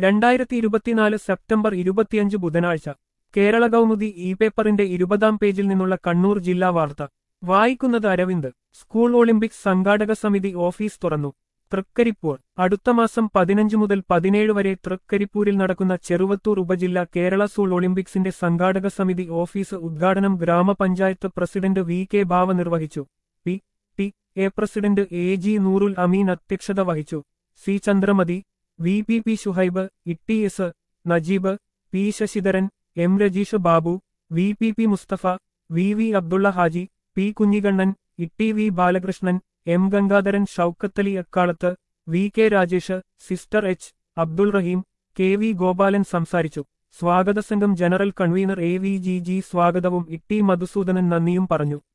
രണ്ടായിരത്തി ഇരുപത്തിനാല് സെപ്റ്റംബർ ഇരുപത്തിയഞ്ച് ബുധനാഴ്ച കേരള കൗമുദി ഇ പേപ്പറിന്റെ ഇരുപതാം പേജിൽ നിന്നുള്ള കണ്ണൂർ ജില്ലാ വാർത്ത വായിക്കുന്നത് അരവിന്ദ് സ്കൂൾ ഒളിമ്പിക്സ് സംഘാടക സമിതി ഓഫീസ് തുറന്നു തൃക്കരിപ്പൂർ അടുത്ത മാസം പതിനഞ്ച് മുതൽ പതിനേഴ് വരെ തൃക്കരിപ്പൂരിൽ നടക്കുന്ന ചെറുവത്തൂർ ഉപജില്ല കേരള സ്കൂൾ ഒളിമ്പിക്സിന്റെ സംഘാടക സമിതി ഓഫീസ് ഉദ്ഘാടനം ഗ്രാമപഞ്ചായത്ത് പ്രസിഡന്റ് വി കെ ഭാവ നിർവഹിച്ചു P T A president A G Noorul Ameen അധ്യക്ഷത വഹിച്ചു C Chandramathi V P P Shuhaib Itty S Najeeb P Sasidharan M Rajeesh Babu V P P Musthafa V V Abdulla Haji P Kunhikannan Itty V Balakrishnan M Gangadharan Shoukathali Akkalath V K Rajesh sister H Abdul Raheem K V Gopalan സംസാരിച്ചു സ്വാഗത സംഘം general convener A V G G സ്വാഗതവും ഇട്ടി മധുസൂദനൻ നന്ദിയും പറഞ്ഞു